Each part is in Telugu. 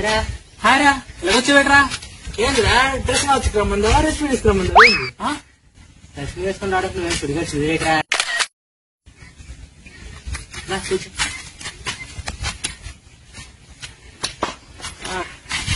హారా హారా ఇలా వచ్చేవేట్రా ఏందిరా డ్రెస్ మార్చుకురమ్మందా డ్రెస్ వేసుకురమ్మందా ఏంది డ్రెస్ వేసుకుని రావడం నువ్వేం సుడిగా చూడేట్రా రా కూర్చో ఆ.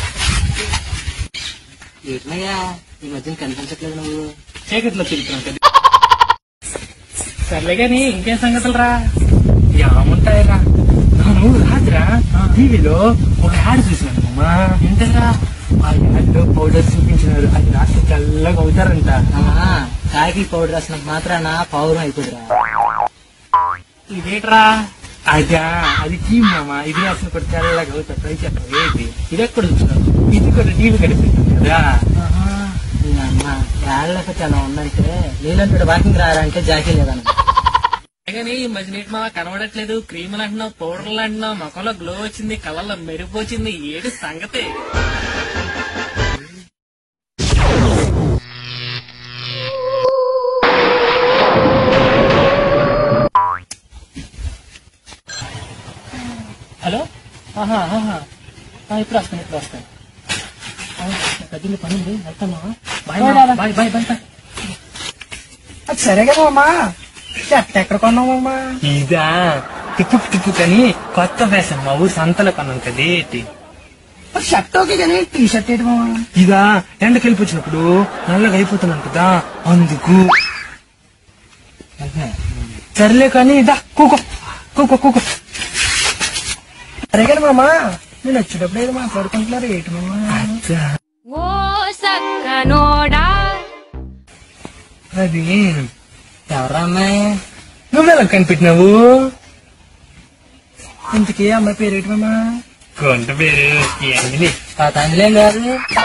ఎట్లయ్యా ఈ మధ్యన కనిపించట్లేదు నువ్వు చీకట్లో తిరుగుతున్నాం కదా సర్లే గాని ఇంకేం సంగతులు రా ఏముంటాయిరా నువ్వు రాత్రా టీవీలో ఒక యాడ్ చూసినాను అమ్మా ఏంటరా ఆ యాడ్ లో పౌడర్ చూపించినారు అది రాత్రి తెల్లగా అవుతారంట కాకి పౌడర్ రాసినంత మాత్రాన పౌరం అయిపోదురా ఇదేట్రా అదా అది టీమ్ మామ ఇది రాసిన కూడా తెల్లగా అవుతారు ట్రై చేస్తాం ఏంటి ఇది ఎక్కడ చూసినావు ఇది కూడా టీవీ కనిపిస్తుంది కదా ఈ అమ్మ ఏళ్ళకి అలా ఉందంటే నీళ్ళంటే వాకింగ్ రారంటే జాకీ లేదన్న కానీ ఈ మధ్య నీటి మామ కనబడట్లేదు క్రీములు అంటున్నావు పౌడర్లు అంటున్నావు ముఖంలో గ్లో వచ్చింది కళ్ళలో మెరుపు వచ్చింది ఏడు సంగతి హలో ఆహా ఆహా ఆ, ఇప్పుడు వస్తాను ఇప్పుడు వస్తాను పెద్దలు పని ఉంది వెళ్తామా బాయ్ మామ. బాయ్ బాయ్ బాయ్ బాయ్ అది సరే కదమ్మా చెట్ట ఎక్కడ కొన్నామమ్మా ఇదా టిప్పు టిప్పు అని కొత్త ఫ్యాషన్ మా ఊరు సంతలో కొన్నాను కదా ఏంటి షర్ట్ ఓకే కానీ టీ షర్ట్ ఏంటి మామా ఇదా ఎండకి వెళ్ళిపోచ్చినప్పుడు నల్లగా అయిపోతున్నాను కదా అందుకు సర్లే కానీ ఇదా కూకో కూకో కూకో సరే కదా మామా నేను వచ్చేటప్పుడు ఏదో మాట్లాడుకుంటున్నారు ఏంటి మామా ఓ సక్కనోడా అది ఎవరా అమ్మాయి నువ్వెలా కనిపెట్టినావు ఇంతకీ అమ్మాయి పేరు ఏంటి మామా కొంత పేరు ఏంది అందులేం కాదు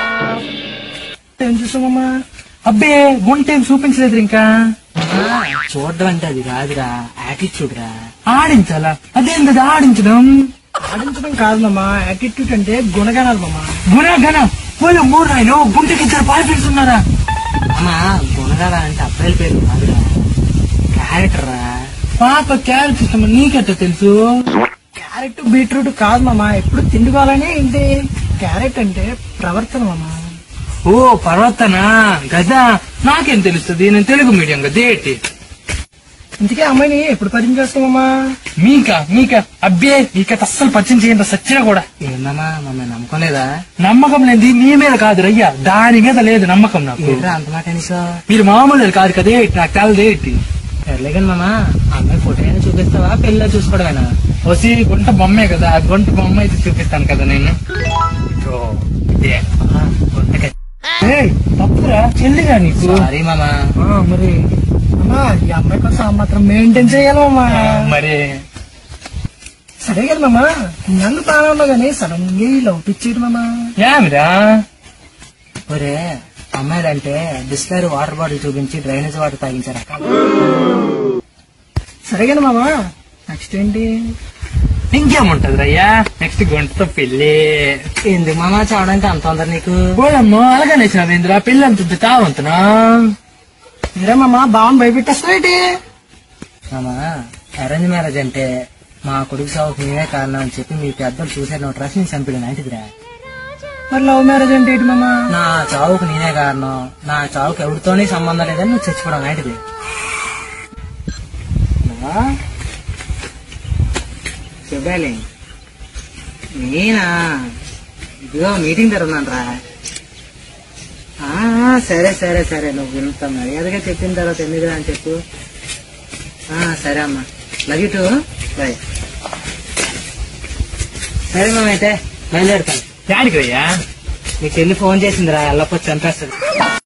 ఏం చూసామమ్మా అబ్బే గుంటేం చూపించలేదు ఇంకా చూడడం అంటే అది కాదురా యాటిట్యూడ్ రా ఆడించాలా అదేంటది ఆడించడం ఆడించడం కాదు మామా యాటిట్యూడ్ అంటే గుణగణాలు మామా గుణగణ పోయి మూడు నాయన గుంటకి ఇద్దరు బాయ్ ఫ్రెండ్స్ ఉన్నారా అమ్మ గుణగాల అంటే అబ్బాయిల పేరు కాదురా క్యారెక్టర్ రా పాప క్యారెట్ ఇష్టం నీకెట్ట తెలుసు క్యారెట్ బీట్రూట్ కాదు మామా ఎప్పుడు తిండుకోవాలని ఏంటి క్యారెట్ అంటే ప్రవర్తన మామా ఓ పర్వతన గదా నాకేం తెలుస్తుంది నేను తెలుగు మీడియం కదా ఏంటి ఇంతకీ అమ్మాయిని ఎప్పుడు పరిచయం చేస్తామమ్మా మీకా మీకా అబ్బే మీక అస్సలు పరిచయం చేయండి సచ్చినా కూడా ఏందమ్మా మమ్మల్ని నమ్మకం లేదా నమ్మకం లేని మీ మీద కాదు రయ్యా దాని మీద లేదు నమ్మకం నాకు ఏంట్రా అంత మాట అనేసా మీరు మామూలు కాదు కదా ఏంటి నాకు తెలదు ఏంటి సర్లే కానీ మామ అమ్మాయి ఫోటో అయినా చూపిస్తావా పెళ్ళిలో చూసుకోవడమేనా వచ్చి గుంట బొమ్మే కదా ఆ గుంట బొమ్మ అయితే చూపిస్తాను కదా నేను ఇదో, ఇదే. ఆ, గుంటకి. ఏయ్, తప్పురా చెల్లిగా నీకు సారీ మామ ఆ, మరి అమ్మా ఈ అమ్మాయి కోసం ఆ మాత్రం మెయింటైన్ చేయాలమ్మా ఆ, మరి సరే కదా మామా నన్ను బాగా ఉన్నావు కానీ సడన్ గా ఈ లవ్ పిచ్చేది మామా ఏమిరా ఒరే అమ్మాయిలంటే బిస్లరీ వాటర్ బాటిల్ చూపించి డ్రైనేజ్ వాటర్ తాగించారా సరే కదా మామా నెక్స్ట్ ఏంటి ఇంకేముంటది రయ్యా నెక్స్ట్ గుంటతో పెళ్ళి ఎందుకు మామ చావడానికి అంత తొందర నీకు పోలమ్మో అలాగనే వేసినావేంద్రా పెళ్ళి అంత తావంతునా మీరే మామా బావని భయపెట్టేస్తావు ఏంటి మామ అరేంజ్ మ్యారేజ్ అంటే మా కొడుకు సాగుకు నేనే కారణం అని చెప్పి మీ పెద్దలు చూసారు నోట్ రాసి నేను చంపిడు లాంటిదిరా మరి లవ్ మ్యారేజ్ అంటే ఏంటి మామా నా చావుకు నేనే కారణం నా చావుకు ఎవరితోనే సంబంధం లేదని నువ్వు చచ్చిపోవడం లాంటిది చెప్పాలి నేనా ఇదిగో మీటింగ్ జరుగుతున్నాను రా ఆ, సరే సరే సరే నువ్వు వింటా మర్యాదగా చెప్పిన తర్వాత ఎందుకురా అని చెప్పు ఆ, సరే అమ్మా లవ్ టు బాయ్ సరే మామ అయితే బయలుదేరుతాను యాడికి రయ్యా మీ చెల్లి ఫోన్ చేసిందిరా ఎల్లప్పొచ్చి చంపేస్తుంది